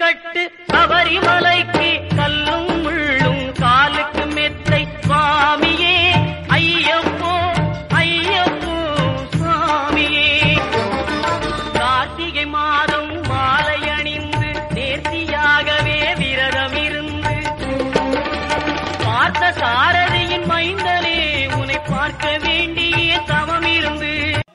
கட்டு சபரிமலைக்கு கல்லும் முள்ளும் காலுக்கு மெத்தை சுவாமியே ஐயப்போ ஐயப்போ சுவாமியே கார்த்திகை மாதம் மாலை அணிந்து நேர்த்தியாகவே விரதம் இருந்து பார்த்த சாரதியின் மைந்தனே உன்னை பார்க்க வேண்டிய தவம் இருந்து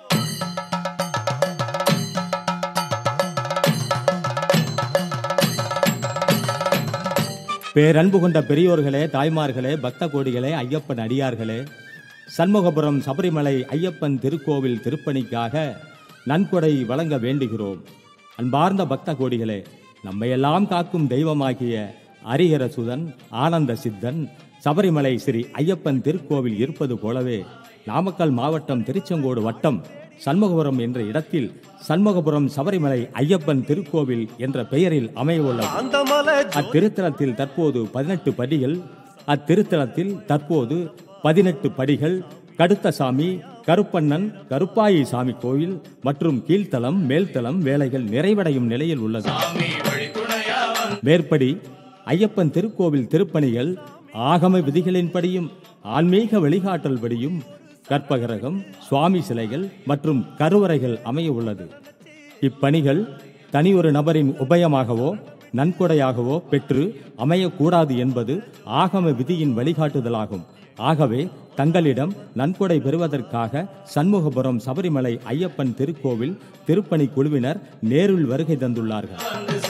பேரன்பு கொண்ட பெரியோர்களே தாய்மார்களே பக்த கோடிகளே ஐயப்பன் அடியார்களே சண்முகபுரம் சபரிமலை ஐயப்பன் திருக்கோவில் திருப்பணிக்காக நன்கொடை வழங்க வேண்டுகிறோம் அன்பார்ந்த பக்த கோடிகளே நம்மையெல்லாம் காக்கும் தெய்வமாகிய அரிஹரசுதன் ஆனந்த சித்தன் சபரிமலை ஸ்ரீ ஐயப்பன் திருக்கோவில் இருப்பது போலவே நாமக்கல் மாவட்டம் திருச்செங்கோடு வட்டம் சண்முகபுரம் என்ற இடத்தில் சண்முகபுரம் சபரிமலை ஐயப்பன் திருக்கோவில் என்ற பெயரில் அமையவுள்ளது அத்திருத்தலத்தில் தற்போது பதினெட்டு படிகள் அத்திருத்தலத்தில் தற்போது பதினெட்டு படிகள் கடுத்தசாமி கருப்பண்ணன் கருப்பாயி சாமி கோயில் மற்றும் கீழ்த்தலம் மேல்தலம் வேலைகள் நிறைவடையும் நிலையில் உள்ளது மேற்படி ஐயப்பன் திருக்கோவில் திருப்பணிகள் ஆகம விதிகளின்படியும் ஆன்மீக வழிகாட்டல்படியும் கற்பகிரகம் சுவாமி சிலைகள் மற்றும் கருவறைகள் அமைய உள்ளது இப்பணிகள் தனியொரு நபரின் உபயமாகவோ நன்கொடையாகவோ பெற்று அமையக்கூடாது என்பது ஆகம விதியின் வழிகாட்டுதலாகும் ஆகவே தங்களிடம் நன்கொடை பெறுவதற்காக சண்முகபுரம் சபரிமலை ஐயப்பன் திருக்கோவில் திருப்பணி குழுவினர் நேரில் வருகை தந்துள்ளார்கள்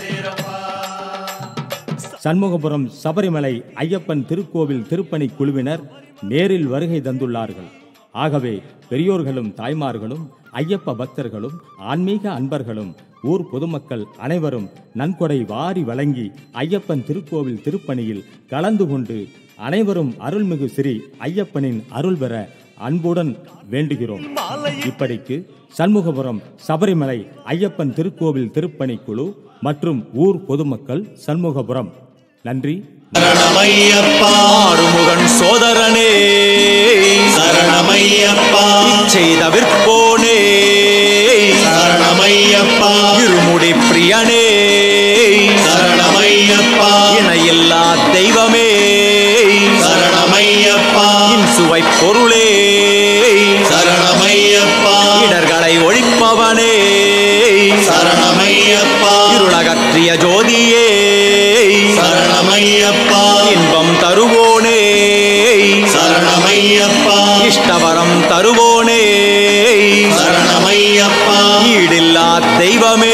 சண்முகபுரம் சபரிமலை ஐயப்பன் திருக்கோவில் திருப்பணி குழுவினர் நேரில் வருகை தந்துள்ளார்கள் ஆகவே பெரியோர்களும் தாய்மார்களும் ஐயப்ப பக்தர்களும் ஆன்மீக அன்பர்களும் ஊர் பொதுமக்கள் அனைவரும் நன்கொடை வாரி வழங்கி ஐயப்பன் திருக்கோவில் திருப்பணியில் கலந்து கொண்டு அனைவரும் அருள்மிகு ஸ்ரீ ஐயப்பனின் அருள் பெற அன்புடன் வேண்டுகிறோம் இப்படிக்கு சண்முகபுரம் சபரிமலை ஐயப்பன் திருக்கோவில் திருப்பணி குழு மற்றும் ஊர் பொதுமக்கள் சண்முகபுரம் நன்றி சரணமையப்பா ஆறுமுகன் சோதரனே சரணமையப்பா செய்த விற்போனே சரணமையப்பா இருமுடி பிரியனே சரணமையப்பா இணையில்லா தெய்வமே சரணமையப்பா இன்சுவை பொருளே சரணமையப்பா இடர்களை ஒழிப்பவனே சரணமையப்பா இருளகற்றிய ஜோதியே சரணமையப்பா இன்பம் தருவோனே சரணமையப்பா இஷ்டவரம் தருவோனே சரணமையப்பா ஈடில்லா தெய்வமே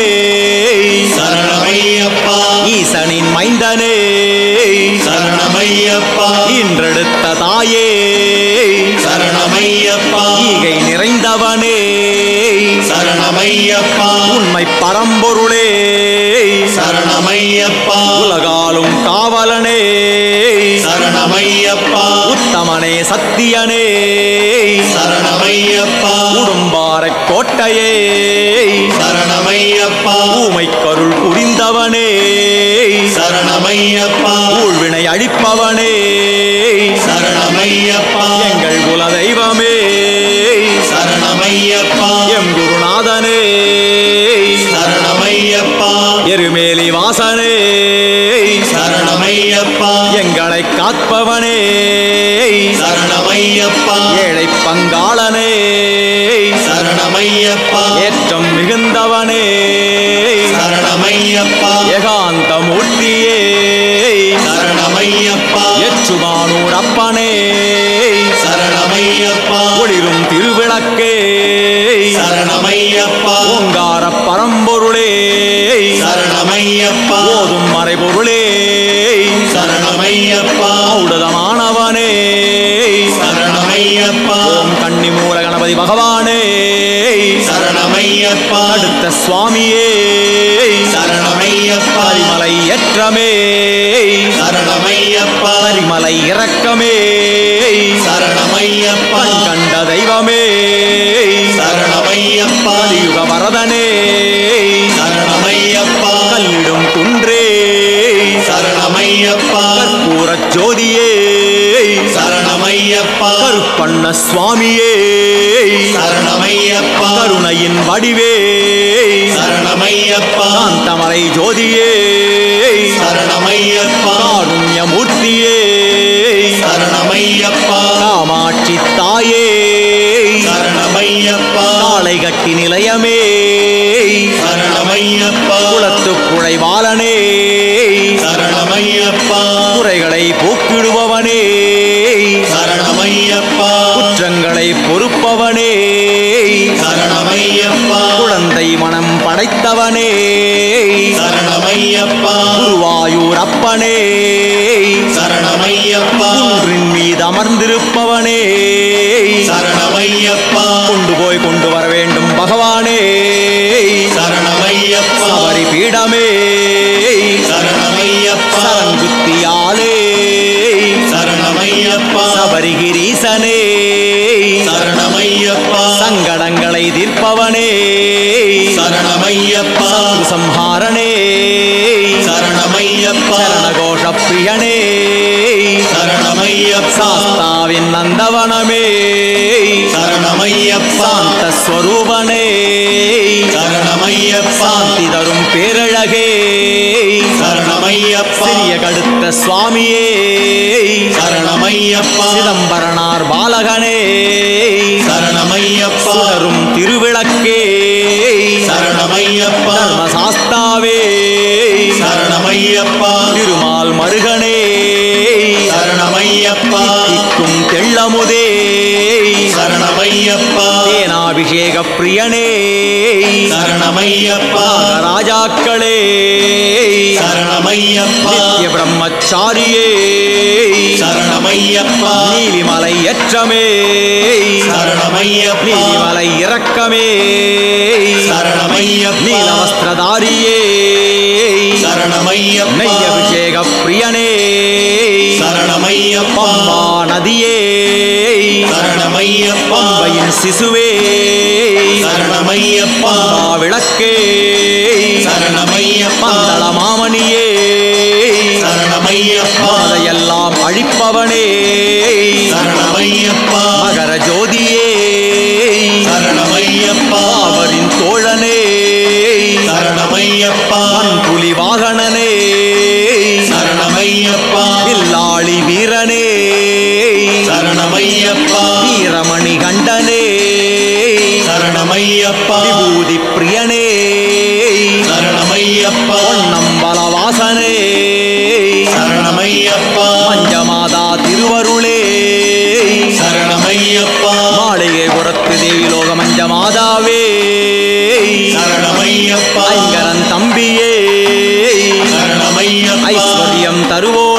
சரணமையப்பா ஈசனின் மைந்தனே சரணமையப்பா இன்றெடுத்த தாயே சரணமையப்பா ஈகை நிறைந்தவனே சரணமையப்பா உண்மை பரம்பொருளே சரணமையப்பா உலகாலும் காவலனே சரணமையப்பா உத்தமனே சத்தியனே சரணமையப்பா உடும்பாறை கோட்டையே சரணமையப்பா ஊமை கருள் புரிந்தவனே சரணமையப்பா ஊழ்வினை அழிப்பவனே சரணமையப்பா எங்கள் குல தெய்வமே சரணமையப்பா எம் குருநாதனே சரணமையப்பா எருமேலி வாசனே சரணமையப்பா எங்களை காப்பவனே சரணமையப்பா ஏழை பங்காளனே சரணமையப்பா ஏற்றம் மிகுந்தவனே சரணமையப்பா ஏகாந்த மூர்த்தியே சரணமையப்பா எச்சுமானூரப்பனே சரணமையப்பா ஒளிரும் திருவிளக்கே சரணமையப்பா ஓங்கார பரம்பொருளே சரணமையப்பா ஓதும் மறைபொருளே சரணமையப்பா ஔடதமானவனே சரணமையப்பா ஓம் கன்னி மூல கணபதி பகவானே சரணமையப்பா அடுத்த சுவாமியே சரணமையப்பா பரிமலை ஏற்றமே சரணமையப்பா பரிமலை இறக்கமே சரணமையப்பா கண்ட தெய்வமே சரணமையப்பா யுக வரதனே சரணமையப்பா கல்லிடும் குன்றே சரணமையப்பா கற்பூர ஜோதியே சரணமையப்பா கருப்பண்ண சுவாமியே சரணமையப்பா கருணையின் வடிவே சரணமையப்பா காந்தமலை ஜோதியே சரணமையப்பா காருண்யமூர்த்தியே சரணமையப்பா காமாட்சி தாயே சரணமையப்பா காளை கட்டி நிலையமே சரணமையப்பா குளத்து குழைவாளனே சரணமையப்பா குறைகளை போக்கிடுபவனே சரணமையப்பா குற்றங்களை பொறுப்பவனே சரணமையப்பா குழந்தை மனம் படைத்தவனே சரணமையப்பா குருவாயூர் அப்பனே சரணமையப்பா குன்றின் மீது அமர்ந்திருப்பவனே சரணமையப்பா கொண்டு போய் கொண்டு வர வேண்டும் பகவானே சரணமையப்பா சபரி பீடமே சரணமையப்பா சரங்குத்தியாலே சரணமையப்பா சபரிகிரீசனே சரணமையப்பா சங்கடங்களை தீர்ப்பவனே சரணமையப்பா சம்ஹாரணே சரணமையப்பா சரணகோஷ பிரியனே சரணமையப்பா சாஸ்தாவின் நந்தவனமே சரணமையப்பா சாந்த ஸ்வரூபனே சரணமையப்பா சாந்தி தரும் பேரழகே சரணமையப்பா சிறிய கடுத்த சுவாமியே சரணமையப்பா சிதம்பரனார் பாலகனே சரணமையப்பா சுடரும் திருவிளக்கே சரணமையப்பா தர்மசாஸ்தாவே சரணமையப்பா திருமால் மருகனே சரணமையப்பா திக்கும் தெள்ளமுதே சரணமையப்பா தேனாபிஷேக பிரியனே சரணமையப்பா ராஜாக்களே சரணமையப்பா நித்ய பிரம்மச்சாரியே சரணமையப்பா நீலிமலை ஏற்றமே சரணமையப்பா நீலிமலை இறக்கமே சரணமையப்பா நீலவஸ்திரதாரியே சரணமையப்பா நெய் அபிஷேக பிரியனே சரணமையப்பா பம்பா நதியே சரணமையப்பா பம்பையின் சிசுவே சரணமையப்பா பம்பா விளக்கே சரணமையப்பா பந்தள மாமணியே சரணமையப்பா அதையெல்லாம் அழிப்பவனே சரணமையப்பா மகர ஜோதியே சரணமையப்பா அவரின் தோழனே சரணமையப்பா புலி வாகனனே சரணமையப்பா வில்லாளி வீரனே சரணமையப்பா வீரமணி கண்டனே சரணமையப்பா விபூதி பிரியனே சரணமையப்பா பொன்னம்பல வாசனே சரணமையப்பா மஞ்சமாதா திருவருளே சரணமையப்பா மாளிகை புறத்து தேவி லோக மஞ்சமாதாவே சரணமையப்பா ஐங்கரன் தம்பியே சரணமையப்பா ஐஸ்வர்யம் தருவோ